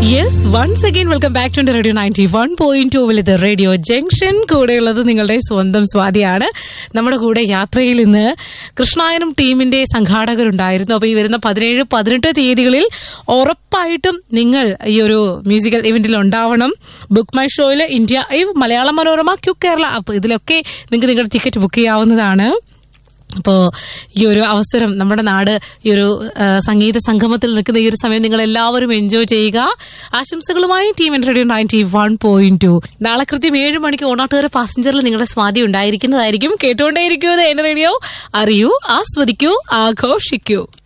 yes once again welcome back to radio ninety one point two will ഇത് radio junction കൂടെയുള്ളത് നിങ്ങളുടെ സ്വന്തം സ്വാതിയാണ് നമ്മുടെ കൂടെ യാത്രയിൽ ഇന്ന് കൃഷ്ണായനം ടീമിന്റെ സംഘാടകരുണ്ടായിരുന്നു അപ്പോൾ ഈ വരുന്ന പതിനേഴ് പതിനെട്ട് തീയതികളിൽ ഉറപ്പായിട്ടും നിങ്ങൾ ഈ ഒരു മ്യൂസിക്കൽ ഇവന്റിൽ ഉണ്ടാവണം ബുക്ക് മൈ ഷോയിൽ ഇന്ത്യ ഈ മലയാള മനോരമ ക്യു കേരള ആപ്പ് ഇതിലൊക്കെ നിങ്ങൾക്ക് നിങ്ങളുടെ ടിക്കറ്റ് ബുക്ക് ചെയ്യാവുന്നതാണ് അപ്പോൾ ഈ ഒരു അവസരം നമ്മുടെ നാട് ഈ ഒരു ആ, സംഗീത സംഗമത്തിൽ നിൽക്കുന്ന ഈ ഒരു സമയം നിങ്ങൾ എല്ലാവരും എൻജോയ് ചെയ്യുക ആശംസകളുമായി team N radio ninety one point two നാളെ കൃത്യം ഏഴ് മണിക്ക് ഓണാട്ടുകാര പാസഞ്ചറിൽ നിങ്ങളുടെ സ്വാതി ഉണ്ടായിരിക്കുന്നതായിരിക്കും കേട്ടുകൊണ്ടേയിരിക്കൂ എൻ റേഡിയോ അറിയൂ ആസ്വദിക്കൂ ആഘോഷിക്കൂ